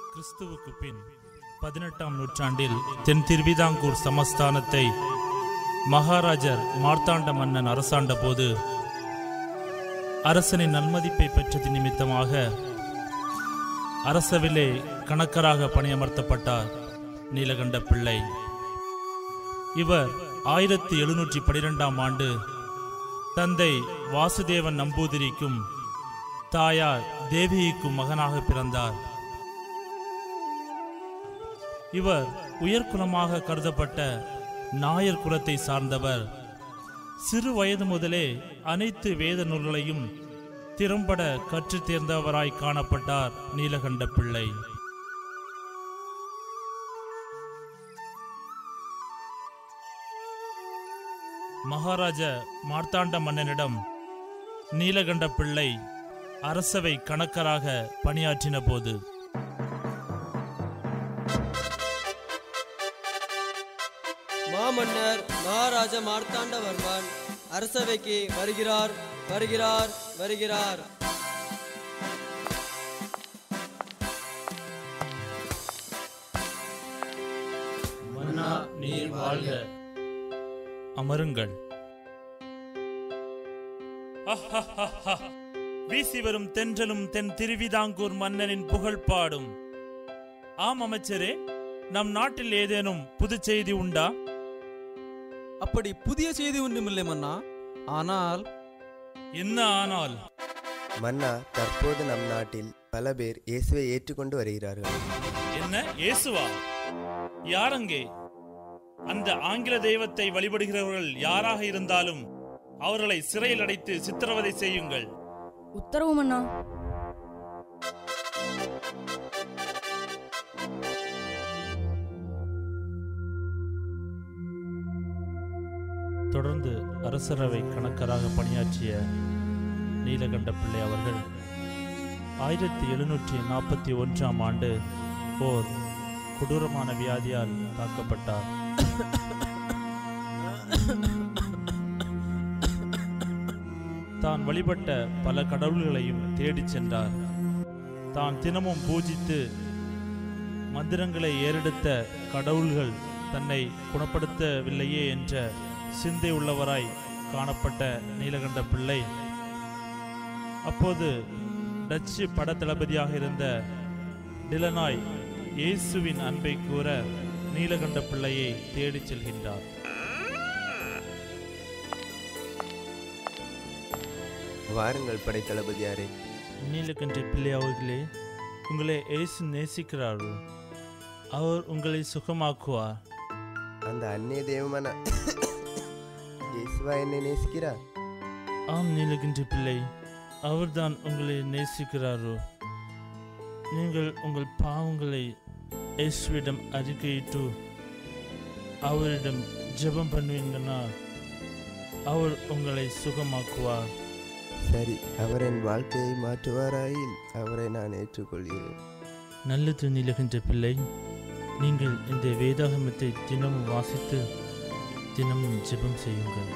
கிறிஸ்துவுக்கு பின் பதினெட்டாம் நூற்றாண்டில் தென் திருவிதாங்கூர் சமஸ்தானத்தை மகாராஜர் மார்த்தாண்ட மன்னன் அரசாண்ட போது அரசனின் நன்மதிப்பை பெற்றது நிமித்தமாக அரசவிலே கணக்கராக பணியமர்த்தப்பட்டார் நீலகண்ட பிள்ளை இவர் ஆயிரத்தி எழுநூற்றி பனிரெண்டாம் ஆண்டு தந்தை வாசுதேவன் நம்பூதிரிக்கும் தாயார் தேவிக்கும் மகனாக பிறந்தார் இவர் உயர்குலமாக கருதப்பட்ட நாயர் குலத்தை சார்ந்தவர் சிறு வயது முதலே அனைத்து வேத நூல்களையும் திறம்பட கற்றுத் தேர்ந்தவராய் காணப்பட்டார் நீலகண்ட பிள்ளை மகாராஜ மார்த்தாண்ட மன்னனிடம் நீலகண்ட பிள்ளை அரசவை கணக்கராக பணியாற்றின போது மாமன்னர் மகாராஜ மார்த்தாண்டவர்மன் அரசவைக்கு வருகிறார் வருகிறார் வருகிறார் மன்னா நீர் வாழ்க அமருங்கள் அஹ்ஹஹ்ஹ. வீசி வரும் தென்றலும் தென் திருவிதாங்கூர் மன்னனின் புகழ் பாடும் ஆம் அமைச்சரே நம் நாட்டில் ஏதேனும் புது செய்தி உண்டா அப்படி புதிய செய்தி ஒன்றுமில்லை மன்னா ஆனால் என்ன ஆனால் மன்னா தற்போது நம் நாட்டில் பல பேர் இயேசுவை ஏற்றுக்கொண்டு வருகிறார்கள் என்ன இயேசுவா யாரங்கே அந்த ஆங்கில தெய்வத்தை வழிபடுகிறவர்கள் யாராக இருந்தாலும் அவர்களை சிறையில் அடைத்து சித்திரவதை செய்யுங்கள் உத்தரவு மன்னா தொடர்ந்து அரசரவை கணக்கராக பணியாற்றிய நீலகண்ட பிள்ளை அவர்கள் ஆயிரத்தி எழுநூற்றி நாற்பத்தி ஒன்றாம் ஆண்டு ஓர் கொடூரமான வியாதியால் தாக்கப்பட்டார் தான் வழிபட்ட பல கடவுள்களையும் தேடிச் சென்றார் தான் தினமும் பூஜித்து மந்திரங்களை ஏறெடுத்த கடவுள்கள் தன்னை குணப்படுத்தவில்லையே என்ற சிந்தை உள்ளவராய் காணப்பட்ட நீலகண்ட பிள்ளை அப்போது டச்சு படத்தளபதியாக இருந்த டிலனாய் இயேசுவின் அன்பை கூற நீலகண்ட பிள்ளையை தேடிச் செல்கின்றார் வாருங்கள் படைத்தளபதியாரே நீலகண்ட பிள்ளை அவர்களே உங்களை இயேசு நேசிக்கிறாரோ அவர் உங்களை சுகமாக்குவார் அந்த அந்நிய தெய்வமான இயேசுவா என்னை நேசிக்கிறார் ஆம் நீலகின்ற பிள்ளை அவர்தான் உங்களை நேசிக்கிறாரோ நீங்கள் உங்கள் பாவங்களை இயேசுவிடம் அறிக்கையிட்டு அவரிடம் ஜெபம் பண்ணுவீங்கன்னா அவர் உங்களை சுகமாக்குவார் சரி அவர் என் வாழ்க்கையை மாற்றுவாராயில் அவரை நான் ஏற்றுக்கொள்கிறேன் நல்லது நீலகின்ற பிள்ளை நீங்கள் இந்த வேதாகமத்தை தினமும் வாசித்து தினமும் ஜெபம் செய்யுங்கள்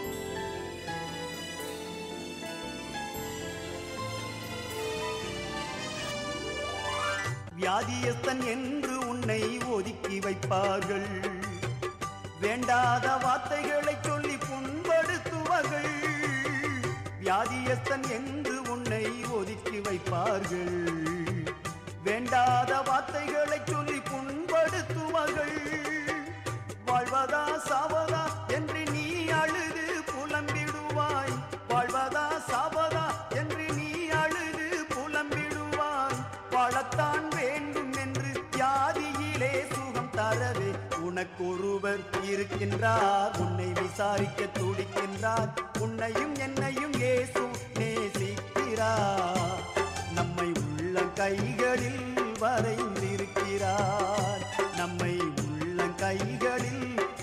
வியாதியஸ்தன் என்று உன்னை ஒதுக்கி வைப்பார்கள் வேண்டாத வார்த்தைகளை சொல்லி புண்படுத்துவார்கள் வியாதியஸ்தன் என்று உன்னை ஒதுக்கி வைப்பார்கள் வேண்டாத வார்த்தைகளை சொல்லி புண்படுத்துவார்கள் வாழ்வதா சாவதா என்று நீ அழுது புலம்பிடுவாய் வாழ்வதா சாவதா என்று நீ அழுது புலம்பிடுவாய் வாழத்தான் வேண்டும் என்று வியாதியிலே சுகம் தரவே உனக்கொருவர் இருக்கின்றார் உன்னை விசாரிக்க துடிக்கின்றார் உன்னையும் என்னையும் இயேசு நேசிக்கிறார் நம்மை உள்ள கைகளில் வரைந்திருக்கிறார் நம்மை உள்ள கைகளில்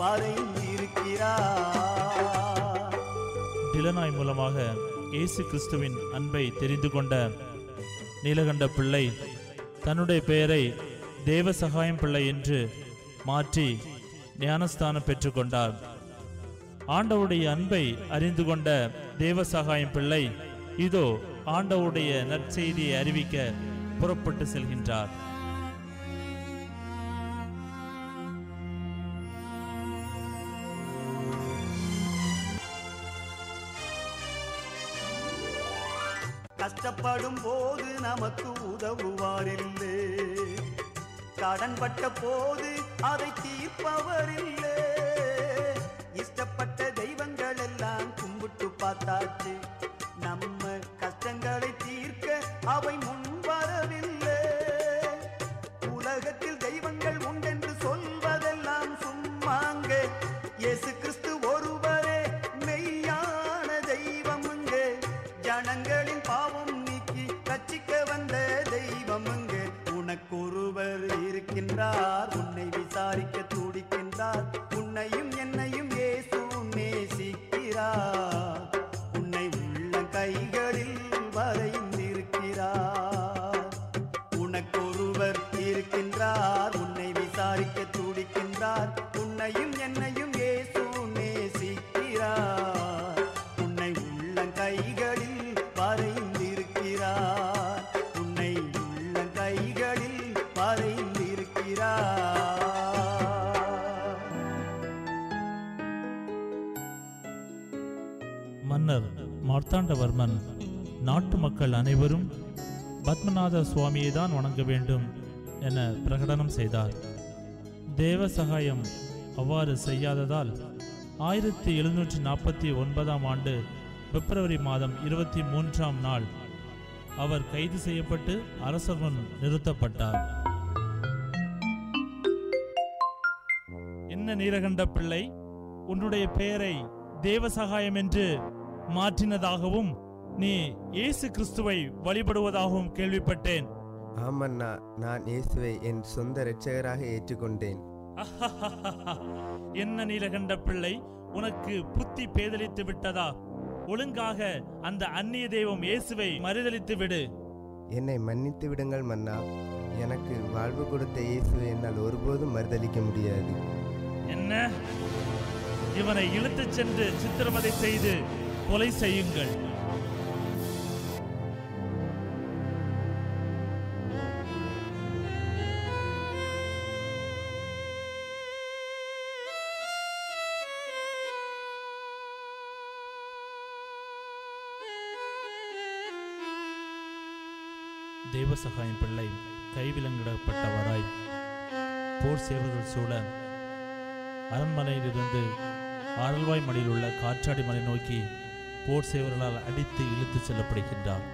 வரைந்திருக்கிறார் டிலனாய் மூலமாக இயேசு கிறிஸ்துவின் அன்பை தெரிந்து கொண்ட நீலகண்ட பிள்ளை தன்னுடைய பெயரை தேவ சகாயம் பிள்ளை என்று மாற்றி ஞானஸ்தானம் பெற்றுக்கொண்டார் ஆண்டவருடைய அன்பை அறிந்து கொண்ட தேவ சகாயம் பிள்ளை இதோ ஆண்டவருடைய நற்செய்தியை அறிவிக்க புறப்பட்டு செல்கின்றார் கஷ்டப்படும் போது நமக்கு உதவுவாரில்லை கடன்பட்ட போது அதை தீர்ப்பவரில்லை இஷ்டப்பட்ட தெய்வங்கள் எல்லாம் கும்பிட்டு பார்த்தாச்சு நம்ம கஷ்டங்களை தீர்க்க அவை முன் வரவில்லை உலகத்தில் தெய்வங்கள் உண்டென்று சொல்வதெல்லாம் சும்மாங்க இயேசு கிறிஸ்து ஒருவரே மெய்யான தெய்வம் அங்கே ஜனங்களின் பாவம் நீக்கி ரட்சிக்க வந்த தெய்வம் அங்கே உனக்கொருவர் இருக்கின்றார் உன்னை விசாரிக்க துடிக்கின்றார் உன்னையும் என்னையும் இயேசு நேசிக்கிறார் உன்னை உள்ள கைகளில் வரைந்திருக்கிறார் உனக்கொருவர் இருக்கின்றார் உன்னை விசாரிக்க துடிக்கின்றார் உன்னையும் என்னையும் இயேசு நேசிக்கிறார் உன்னை உள்ள கைகளில் வரைந்திருக்கிறார் உன்னை உள்ள கைகளில் வரைந்திருக்கிறார் மன்னர் மார்த்தாண்டவர்மன் நாட்டு மக்கள் அனைவரும் பத்மநாத சுவாமியை தான் வணங்க வேண்டும் என பிரகடனம் செய்தார் தேவ சகாயம் அவ்வாறு செய்யாததால் ஆயிரத்தி எழுநூற்றி நாற்பத்தி ஒன்பதாம் ஆண்டு பிப்ரவரி மாதம் இருபத்தி மூன்றாம் நாள் அவர் கைது செய்யப்பட்டு அரசர் முன் நிறுத்தப்பட்டார் என்ன நீலகண்ட பிள்ளை உன்னுடைய பெயரை தேவசகாயம் என்று மாற்றினதாகவும் நீ இயேசு கிறிஸ்துவை வழிபடுவதாகவும் கேள்விப்பட்டேன் ஆமண்ணா நான் இயேசுவை என் சொந்த இரட்சகராக ஏற்றுக்கொண்டேன் என்ன நீலகண்ட பிள்ளை உனக்கு புத்தி பேதலித்து விட்டதா ஒழுங்காக அந்த அந்நிய தெய்வம் இயேசுவை மறுதலித்து விடு என்னை மன்னித்து விடுங்கள் மன்னா எனக்கு வாழ்வு கொடுத்த இயேசுவை என்னால் ஒருபோதும் மறுதலிக்க முடியாது என்ன இவனை இழுத்துச் சென்று சித்திரவதை செய்து கொலை செய்யுங்கள் தேவசகாயம் பிள்ளை கைவிலங்கிடப்பட்டவராய் போர் சேவர்கள் சூழ அரண்மனையிலிருந்து ஆரல்வாய் மலையில் உள்ள காற்றாடி மலை நோக்கி போர் சேவர்களால் அடித்து இழுத்துச் செல்லப்படுகின்றார்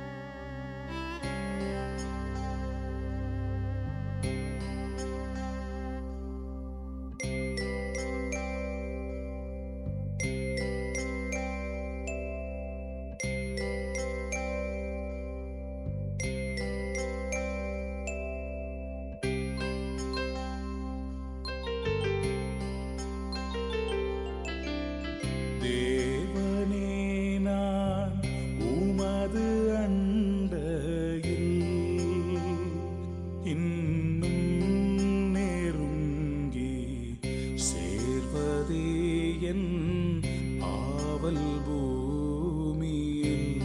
தேவனே நான் உமது அண்டையில் இன்னும் நெருங்கி சேர்வதே என் ஆவல் பூமியில்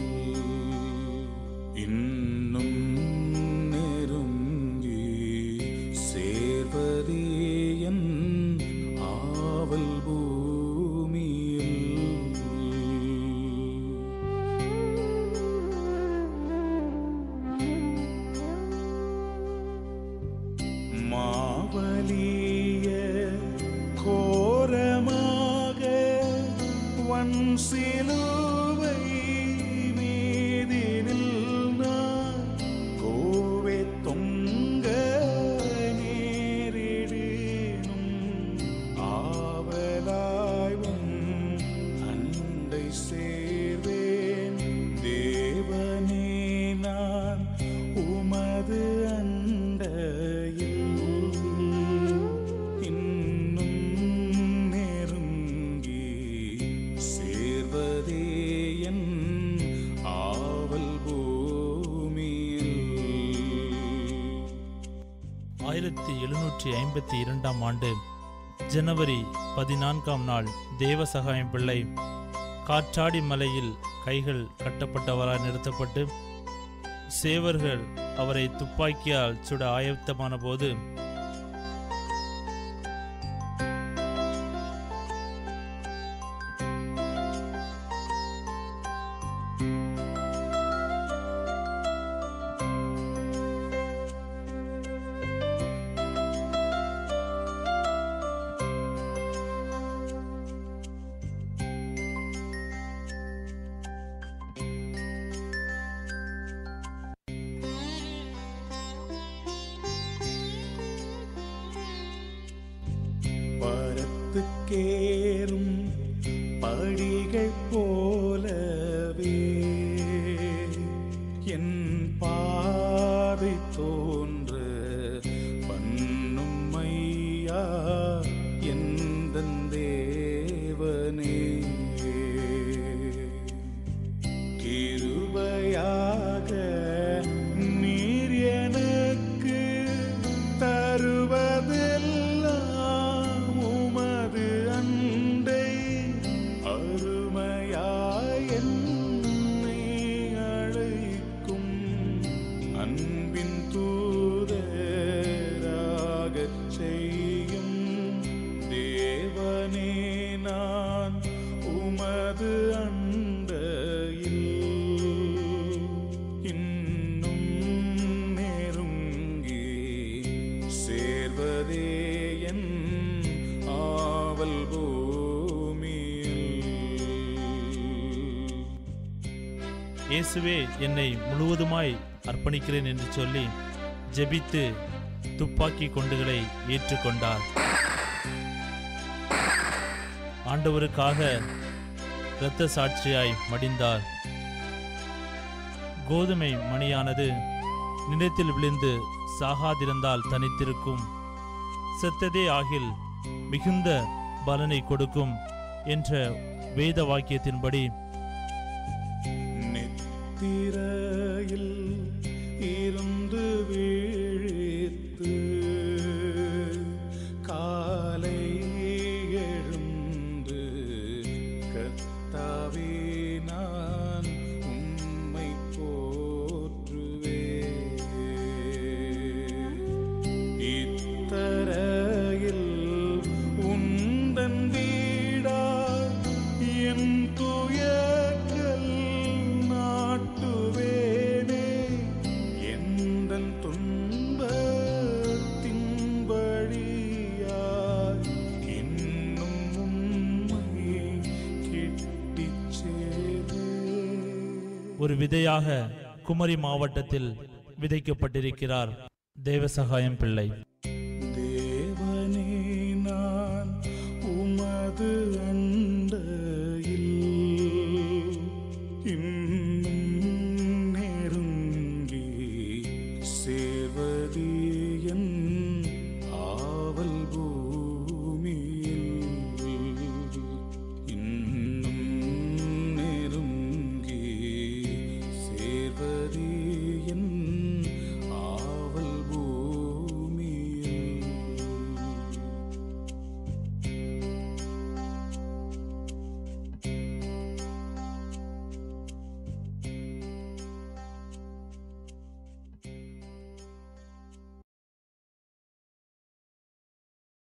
இன்னும் நெருங்கி சேர்வதே என் ஆவல் பூமியில் மாவலிய கோரமாக வன் சிலுவை மீதினில் நான் கோவே தொங்க நேரிடினும் ஆவலாய்வும் அண்டை சேர்வேன் தேவனே நான் உமது அண்டையில் இன்னும் நெருங்கி சேர்வதே என் ஆவல் பூமியில் ஆயிரத்தி எழுநூற்றி ஐம்பத்தி இரண்டாம் ஆண்டு ஜனவரி பதினான்காம் நாள் தேவசகாயம் பிள்ளை காற்றாடி மலையில் கைகள் கட்டப்பட்டவராய் நிறுத்தப்பட்டு சேவர்கள் அவரை துப்பாக்கியால் சுட ஆயத்தமான போது வாழ்வுக்கேறும் படிகள் போலவே என் பாதை தோன்ற பண்ணும் ஐயா எந்தன் தேவனே கிருபையாக நீர் எனக்கு தருவதெல்லாம் உமது அண்டை அருமையாய் என்னை அழைக்கும் அன்பின் தூதராகச் செய்யும் தேவனே நான் உமது அண்டையில் இன்னும் நெருங்கி சேர்வதே என் ஆவல் பூமியில் இயேசுவே என்னை முழுவதுமாய் அர்ப்பணிக்கிறேன் என்று சொல்லி ஜெபித்து துப்பாக்கி குண்டுகளை ஏற்றுக்கொண்டார் ஆண்டவருக்காக இரத்த சாட்சியாய் மடிந்தார் கோதுமை மணியானது நிலத்தில் விழுந்து சாகாதிருந்தால் தனித்திருக்கும் செத்ததே ஆகில் மிகுந்த பலனை கொடுக்கும் என்ற வேத வாக்கியத்தின்படி நித்திரையில் இருந்து வீழித்து காலை எழுந்து கத்தாவே நான் உம்மை போற்றுவே இத்தரையில் உந்தன் வீடா என் துயர்கள் நாட்டுவேனே எந்தன் துன்பத்தின் வழியாய் இன்னும் உம்மை கிட்டிச் சேரே ஒரு விதையாக குமரி மாவட்டத்தில் விதைக்கப்பட்டிருக்கிறார் தேவசகாயம் பிள்ளை